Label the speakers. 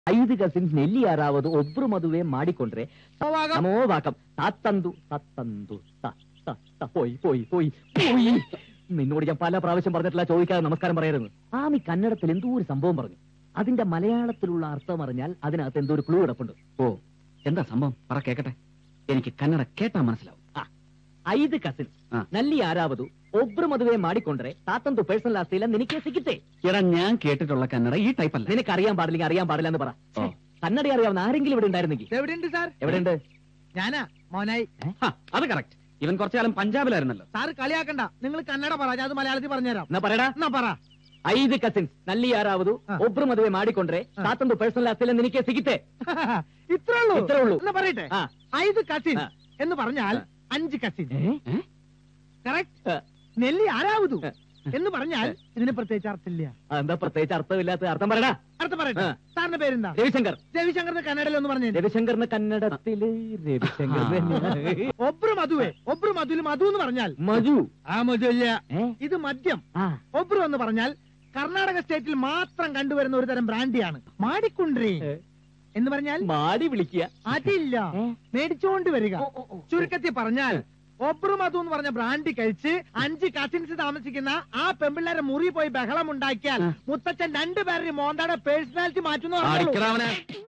Speaker 1: ಐದು ಕಸಿನ್ಸ್ ನೆಲ್ಲಿ ಯಾರಾவது ಒಬ್ರು ಮದುವೆ ಮಾಡಿಕೊಂಡ್ರೆ ನಮೋ വാക്കം താത്തന്തു തത്തന്തു ത, ത, ത, പോയി പോയി പോയി പോയി നിന്നോട് ഞാൻ പല പ്രാവശ്യം പറഞ്ഞിട്ടില്ല ചോദിക്കാതെ നമസ്കാരം പറയരുത് ആമി കന്നഡത്തിൽ എന്തോ ഒരു സംഭവം പറഞ്ഞു അതിന്റെ മലയാളത്തിലുള്ള അർത്ഥം അറിഞ്ഞാൽ അതിനകത്ത് എന്തോ ഒരു ക്ലൂ കിടപ്പുണ്ട്
Speaker 2: ഓ എന്താ സംഭവം പറ കേക്കട്ടെ എനിക്ക് കന്നഡ കേട്ടാ മനസ്സിലാവും
Speaker 1: ಐದು ಕಸಿನ್ಸ್
Speaker 2: ಆ.
Speaker 1: ನಲ್ಲಿ ಯಾರಾவது ಒಬ್ರು ಮದುವೆ ಮಾಡಿಕೊಂಡ್ರೆ ತಾತಂದು ಪರ್ಸನಲ್ ಆಸ್ತಿയില്ല നിനക്ക് സിക്കിത്തെ
Speaker 2: എടാ ഞാൻ കേട്ടിട്ടുള്ള കന്നഡ ഈ ടൈപ്പ് അല്ല
Speaker 1: നിനക്ക് അറിയാൻ പാടില്ലെങ്കിൽ അറിയാൻ പാടില്ല എന്ന് പറ
Speaker 2: ഓ.
Speaker 1: കന്നഡ അറിയാവുന്ന ആരെങ്കിലും ഇവിടെ ഉണ്ടായിരുന്നെങ്കിൽ
Speaker 3: എവിടെയുണ്ട് സാർ
Speaker 1: എവിടെയുണ്ട്
Speaker 3: ഞാനാ മോനായി
Speaker 2: ഹാ, അത് കറക്റ്റ് ഇവൻ കുറച്ചു കാലം പഞ്ചാബിലായിരുന്നല്ലോ
Speaker 3: സാറ് കളിയാക്കണ്ട നിങ്ങൾ കന്നഡ പറ ഞാൻ അത് മലയാളത്തിൽ പറഞ്ഞുതരാം
Speaker 1: എന്നാ പറയടാ
Speaker 3: എന്നാ പറ
Speaker 1: ಐದು ಕಸಿನ್ಸ್ ನಲ್ಲಿ ಯಾರಾವುದು
Speaker 3: ಆ.
Speaker 1: ಒಬ್ರು ಮದುವೆ ಮಾಡಿಕೊಂಡ್ರೆ
Speaker 3: ಆ.
Speaker 1: ತಾತಂದು ಪರ್ಸನಲ್ ಆಸ್ತಿയില്ല ನಿನಗೆ ಸಿಗುತ್ತೆ
Speaker 3: ഇത്രേ ഉള്ളൂ
Speaker 1: ഇത്രേ ഉള്ളൂ.
Speaker 3: എന്നാ പറയട്ടെ
Speaker 1: ആ.
Speaker 3: ഐത് കസിൻ
Speaker 1: ആ.
Speaker 3: എന്ന് പറഞ്ഞാൽ
Speaker 1: ആ.
Speaker 3: അഞ്ച് കസിൻ
Speaker 1: ഏ?
Speaker 3: കറക്റ്റ്
Speaker 1: ആ.
Speaker 3: നെല്ലി ആരാവതു
Speaker 1: ആ.
Speaker 3: എന്ന് പറഞ്ഞാൽ ഇതിന് പ്രത്യേകിച്ച് അർത്ഥമില്ല
Speaker 1: അതെന്താ പ്രത്യേകിച്ച് അർത്ഥമില്ലാത്ത അർത്ഥം പറയടാ
Speaker 3: അടുത്ത പറയട്ടെ
Speaker 1: ആ.
Speaker 3: സാറിന്റെ പേരെന്താ
Speaker 1: രവിശങ്കർ
Speaker 3: രവിശങ്കറിന്റെ കന്നഡയിൽ ഒന്ന് പറഞ്ഞു
Speaker 1: രവിശങ്കറിന് കന്നഡത്തില് രവിശങ്കർ
Speaker 2: ആ.
Speaker 1: തന്നെയാണ്.
Speaker 3: ഒബ്രു മധുവേ ഒബ്രു മധുവിൽ മധു എന്ന് പറഞ്ഞാൽ
Speaker 1: മജു
Speaker 3: ആ മധു ഇല്ല
Speaker 1: ഏ?
Speaker 3: ഇത് മദ്യം
Speaker 1: ആ.
Speaker 3: ഒബ്രു എന്ന് പറഞ്ഞാൽ കർണാടക സ്റ്റേറ്റിൽ മാത്രം കണ്ടുവരുന്ന ഒരു തരം ബ്രാൻഡിയാണ് മാടിക്കുണ്ട്രി
Speaker 1: ഏ.
Speaker 3: എന്ന് പറഞ്ഞാൽ
Speaker 1: മാടി വിളിക്കുക
Speaker 3: അതില്ല
Speaker 1: ഏ?
Speaker 3: മേടിച്ചോണ്ട് വരിക
Speaker 1: ഓ, ഓ, ഓ.
Speaker 3: ചുരുക്കത്തിൽ പറഞ്ഞാൽ ഒബ്രു മധു എന്ന് പറഞ്ഞ ബ്രാൻഡി കഴിച്ച് അഞ്ച് കസിൻസ് താമസിക്കുന്ന ആ പെമ്പിള്ളേരെ മുറി പോയി ബഹളം ഉണ്ടാക്കിയാൽ മുത്തച്ഛൻ രണ്ടുപേരുടെ മോന്താടെ പേഴ്സണാലിറ്റി മാറ്റുന്ന
Speaker 2: അടിക്കടാ അവനെ